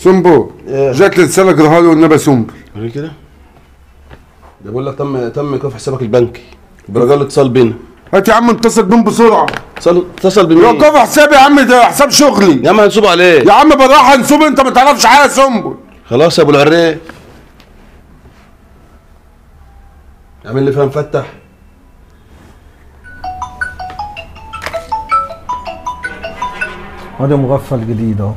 سمبو إيه. جات لي رساله اقراها له والنبي سمبو وريني كده ده بقول لك تم تم ايقاف حسابك البنكي برجاء الاتصال بينا هات يا عم اتصل بهم بسرعه اتصل اتصل بمين يوقف حسابي يا عم ده حساب شغلي يا عم هنسوب عليه يا عم بالراحه نسوب انت ما تعرفش حاجه يا سمبو خلاص يا ابو العريف اعمل لي فيها مفتح وادي مغفل جديد اهو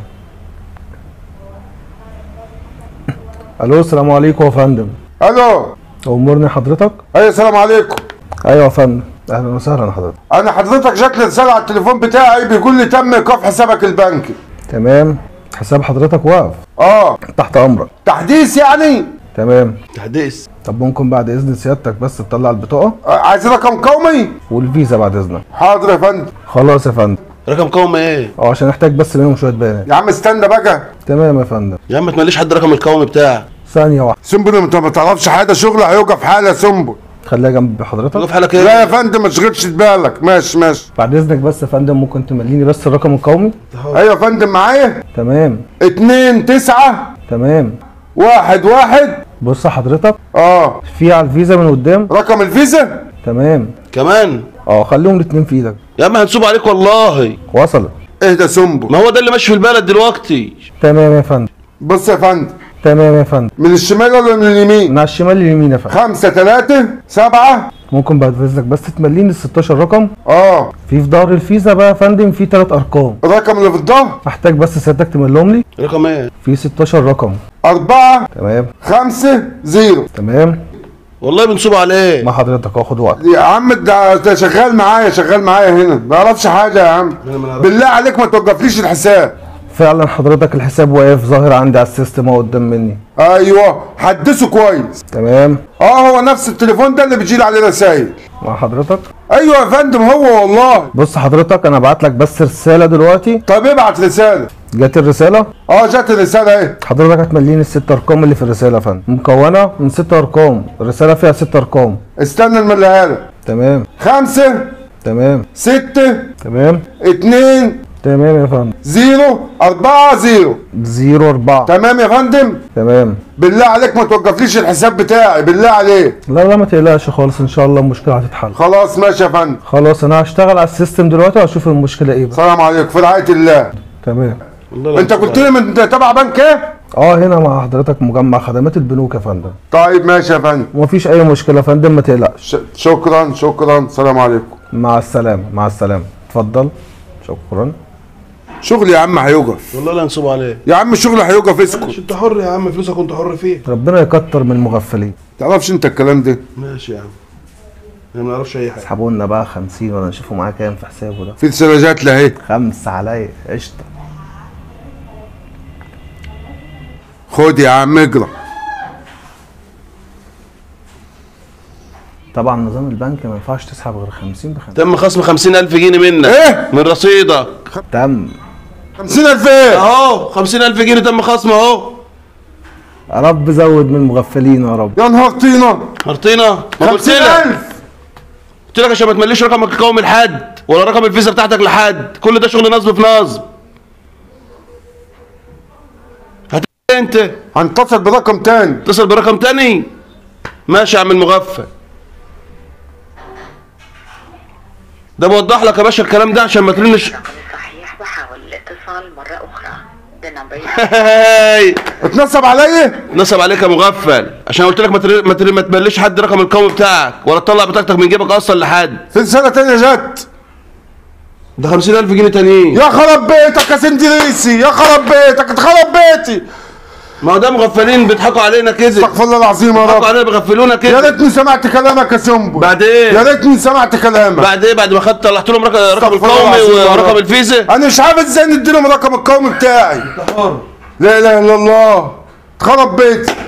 الو السلام عليكم يا فندم الو امرني حضرتك ايوه السلام عليكم ايوه يا فندم اهلا وسهلا حضرتك انا حضرتك جات لي رساله على التليفون بتاعي بيقول لي تم ايقاف حسابك البنكي تمام حساب حضرتك واقف اه تحت امرك تحديث يعني تمام تحديث طب ممكن بعد اذن سيادتك بس تطلع البطاقه آه، عايز رقم قومي والفيزا بعد اذنك حاضر يا فندم خلاص يا فندم رقم قومي ايه اه عشان نحتاج بس منهم شويه بيانات يا عم استنى بقى تمام يا فندم يا عم ما تمليش حد رقم القومي بتاعك ثانيه واحده سمبو انت ما تعرفش حاجه شغل هيوقف حاله يا سمبو خليها جنب حضرتك تقف حالك لا ايه يا فندم ما تشغلش بالك ماشي ماشي بعد اذنك بس يا فندم ممكن تمليني بس الرقم القومي ايوه يا فندم معايا تمام اتنين تسعة تمام واحد واحد بص حضرتك اه في على الفيزا من قدام رقم الفيزا تمام كمان اه خليهم الاتنين في ايدك يا عم هنسوب عليك والله وصلت اهدى سمبو ما هو ده اللي ماشي في البلد دلوقتي تمام يا فندم بص يا فندم تمام يا فندم من الشمال ولا من اليمين من على الشمال لليمين يا فندم خمسة تلاتة سبعة ممكن بعد اذنك بس تمليني ال 16 رقم اه في في ظهر الفيزا بقى يا فندم في ثلاث ارقام الرقم اللي في الظهر محتاج بس سيادتك تملهم لي رقم ايه في 16 رقم أربعة تمام خمسة زيرو تمام والله بنسوب عليه مع حضرتك اخد وقت يا عم ده ده شغال معايا شغال معايا هنا ما اعرفش حاجة يا عم أنا ما أعرفش. بالله عليك ما توقفليش الحساب فعلا حضرتك الحساب واقف ظاهر عندي على السيستم اهو قدام مني ايوه حدثه كويس تمام اه هو نفس التليفون ده اللي بيجيلي عليه رسايل مع حضرتك ايوه يا فندم هو والله بص حضرتك انا بعت لك بس رساله دلوقتي طب ابعت رسالة جت الرساله اه جات الرسالة اهي حضرتك هتمليني الست ارقام اللي في الرساله يا فندم مكونه من ست ارقام الرساله فيها ست ارقام استنى المليها لك تمام خمسة تمام ستة تمام اتنين تمام يا فندم زيرو أربعة زيرو زيرو أربعة تمام يا فندم تمام بالله عليك ما توقفليش الحساب بتاعي بالله عليك لا لا ما تقلقش خالص ان شاء الله المشكله هتتحل خلاص ماشي يا فندم خلاص انا هشتغل على السيستم دلوقتي واشوف المشكله ايه بقى سلام عليكم في رعاية الله تمام والله لا انت بنسوب قلت لي من انت تبع بنك ايه؟ اه هنا مع حضرتك مجمع خدمات البنوك يا فندم طيب ماشي يا فندم ومفيش اي مشكله يا فندم ما تقلقش ش- شكرا شكرا سلام عليكم مع السلامه مع السلامه اتفضل شكرا شغلي يا عم هيوقف والله لا نسوب عليه يا عم الشغل هيوقف اسكت ماشي انت حر يا عم فلوسك كنت حر فيه ربنا يكتر من المغفلين تعرفش انت الكلام ده ماشي يا عم انا ما اعرفش اي حاجه اسحبوا لنا بقى 50 ولا نشوفوا معاه كام في حسابه ده في رسالة جات لي اهي خمسة عليا قشطه خد يا عم اجرى طبعا نظام البنك ما ينفعش تسحب غير 50 ب 50 تم خصم 50000 جنيه منك ايه؟ من رصيدك تم 50000 ايه؟ اهو 50000 جنيه تم خصم اهو يا رب زود من المغفلين يا رب يا نهار طينة هرطينا ما قلت لك 50000 قلت لك عشان ما تمليش رقمك القومي لحد ولا رقم الفيزا بتاعتك لحد كل ده شغل نصب في نصب هت انت هنتصل برقم تاني اتصل برقم تاني ماشي يا عم المغفل ده بوضح لك يا باشا الكلام ده عشان ما ترنش الرقم الصحيح وحاول الاتصال مرة أخرى The number هاي اتنصب عليا نصب عليك يا مغفل عشان قلت لك ما تر... ما, تر... ما تبلش حد رقم القومي بتاعك ولا تطلع بطاقتك من جيبك اصلا لحد في رسالة تانية جت ده 50000 جنيه تانيين يا خرب بيتك يا سندريسي يا خرب بيتك اتخرب بيتي ما هو ده مغفلين بيضحكوا علينا كده استغفر الله العظيم يا بيضحكوا رب علينا بيغفلونا يا كده ريتني سمعت كلامك يا سمبو بعد ايه يا ريتني سمعت كلامك بعد ايه بعد ما خدت طلعت لهم رقم رقم استغفر الله القومي العظيم يا ورقم رب. الفيزا انا مش عارف ازاي نديلهم الرقم القومي بتاعي لا اله الا الله اتخرب بيتي